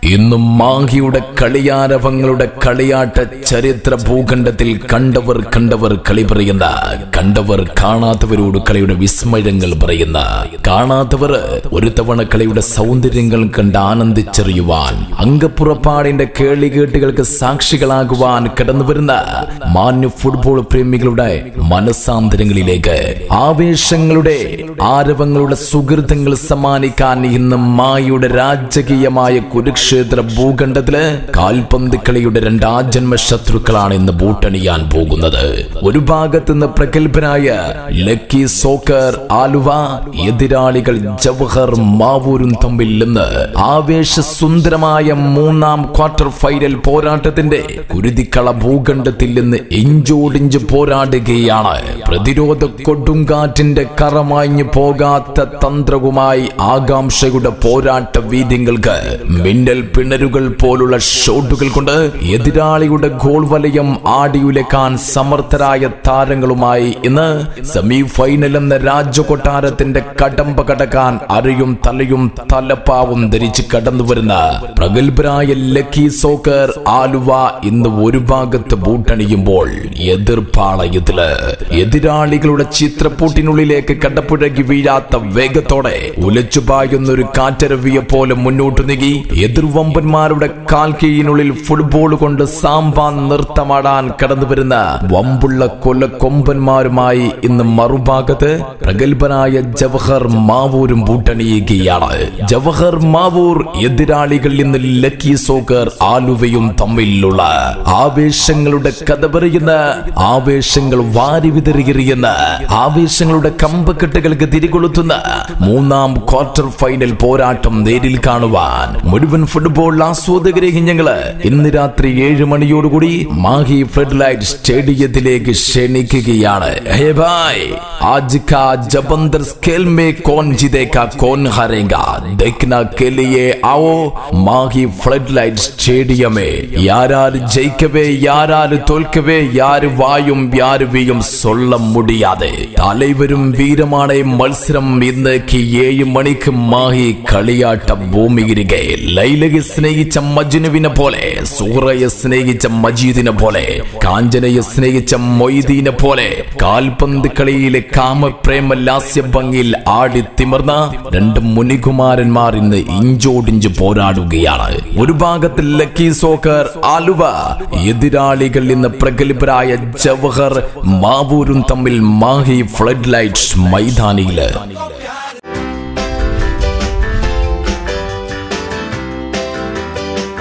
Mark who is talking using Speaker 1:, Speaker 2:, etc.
Speaker 1: ഇന്നും മാഹിയുടെ കളിയാരവങ്ങളുടെ കളിയാട്ട ചരിത്ര ഭൂഖണ്ഡത്തിൽ കണ്ടവർ കണ്ടവർ കളി പറയുന്ന കണ്ടവർ കാണാത്തവരോട് കളിയുടെ വിസ്മയങ്ങൾ പറയുന്ന കാണാത്തവർ ഒരു തവണ കളിയുടെ സൗന്ദര്യങ്ങൾ കണ്ട് ആനന്ദിച്ചറിയുവാൻ അംഗപ്പുറപ്പാടിന്റെ കേളികേട്ടുകൾക്ക് സാക്ഷികളാകുവാൻ കടന്നു വരുന്ന മാന്യ ഫുട്ബോൾ പ്രേമികളുടെ മനസാന്തരങ്ങളിലേക്ക് ആവേശങ്ങളുടെ ആരവങ്ങളുടെ സുഹൃതങ്ങൾ സമ്മാനിക്കാൻ ഇന്ന് മായയുടെ രാജകീയമായ കുരുക്ഷേത്ര ഭൂഖണ്ഡത്തില് കാൽപന്ത് കളിയുടെ രണ്ടാജന്മ ശത്രുക്കളാണ് ഇന്ന് ബൂട്ടണിയാൻ പോകുന്നത് ഒരു ഭാഗത്ത് നിന്ന് പ്രഗത്ഭനായ ലക്കി സോക്കർ ആലുവ എതിരാളികൾ ജവഹർ മാവൂരും തമ്മിൽ നിന്ന് ആവേശസുന്ദരമായ മൂന്നാം ക്വാർട്ടർ ഫൈനൽ പോരാട്ടത്തിന്റെ കുരുതിക്കള ഭൂഖണ്ഡത്തിൽ നിന്ന് ഇഞ്ചോടിഞ്ച് പോരാടുകയാണ് പ്രതിരോധ കൊടുങ്കാറ്റിന്റെ കറമാഞ്ഞു പോകാത്ത തന്ത്രവുമായി ആകാംക്ഷയുടെ പോരാട്ട വീര്യങ്ങൾക്ക് മിന്നൽ പിണരുകൾ പോലുള്ള ഷോട്ടുകൾ കൊണ്ട് എതിരാളിയുടെ ഗോൾ വലയം ആടിയുലക്കാൻ സമർത്ഥരായ താരങ്ങളുമായി ഇന്ന് സെമി ഫൈനൽ എന്ന രാജകൊട്ടാരത്തിന്റെ കടമ്പ കടക്കാൻ അരയും തലയും തലപ്പാവും ധരിച്ച് കടന്നു വരുന്ന പ്രഗത്ഭരായ ലക്കി സോക്കർ ആലുവ ഇന്ന് ഒരു ഭാഗത്ത് ബൂട്ടണിയുമ്പോൾ എതിർപ്പാളയത്തില് എതിരാളികളുടെ ചിത്രപ്പൂട്ടിനുള്ളിലേക്ക് കടപ്പുഴകി വീഴാത്ത വേഗത്തോടെ ഉലച്ചുപായുന്ന ഒരു കാറ്റരവിയെ പോലെ മുന്നോട്ട് നീങ്ങി എതിർവമ്പന്മാരുടെ കാൽ കീഴിനുള്ളിൽ ഫുട്ബോൾ കൊണ്ട് സാമ്പാൻ നൃത്തമാടാൻ കടന്നു വരുന്ന വമ്പുള്ള കൊല്ലക്കൊമ്പന്മാരുമായി ഇന്ന് മറുഭാഗത്ത് പ്രഗത്ഭനായ ജവഹർ മാവൂരും ബൂട്ടണിയുകയാണ് ജവഹർ മാവൂർ എതിരാളികൾ ഇന്ന് ലക്കി സോക്കർ ആലുവയും തമ്മിലുള്ള ആവേശങ്ങളുടെ കഥ പറയുന്ന ആവേശങ്ങൾ വാരി വിതറിയെറിയുന്ന ആവേശങ്ങളുടെ കമ്പക്കെട്ടുകൾക്ക് തിരികൊളുത്തുന്ന മൂന്നാം ക്വാർട്ടർ ഫൈനൽ പോരാട്ടം നേരിൽ കാണുവാൻ മുഴുവൻ ഫുട്ബോൾ ആസ്വാദകരെ ഞങ്ങള് ഇന്ന് രാത്രി ഏഴ് മണിയോടുകൂടി മാഹി ഫ്ലഡ് ലൈറ്റ് സ്റ്റേഡിയത്തിലേക്ക് ക്ഷണിക്കുകയാണ് ഹേ ഭായ് आज का जबंदर स्केल में कौन जीतेगा कौन हारेगा देखना के लिए आओ മാഹി ഫ്ലഡ് ലൈറ്റ് സ്റ്റേഡിയമേ யாராரு ஜெயிக்கவே யாராரு தோൽக்கவே யாரு വായും யாரு വീയും சொல்ல முடியாது தலைவரும் വീരമാണ് മത്സരം ഇന്നേക്ക് ഏഴ് മണിക്ക് മാഹി കളിയാട്ട ഭൂമിയിരിക്കെ ലൈലയെ സ്നേഹിച്ച മജ്നുവിനെ പോലെ സൂറയെ സ്നേഹിച്ച മജീദിനെ പോലെ കാഞ്ചനയെ സ്നേഹിച്ച മൊയ്തീനെ പോലെ കാൽപന്ത് കളിയിലെ കാമപ്രേമ ലാസ്യ ഭംഗിയിൽ ആടി തിമർന്ന രണ്ട് മുനികുമാരന്മാർ ഇന്ന് ഇഞ്ചോടിഞ്ച് പോരാടുകയാണ് ഒരു ഭാഗത്ത് ലക്കി സോക്കർ ആലുവ എതിരാളികൾ ഇന്ന് പ്രഗത്ഭരായ ജവഹർ മാവൂരും തമ്മിൽ മാഹി ഫ്ലഡ് ലൈറ്റ് മൈതാനിയില്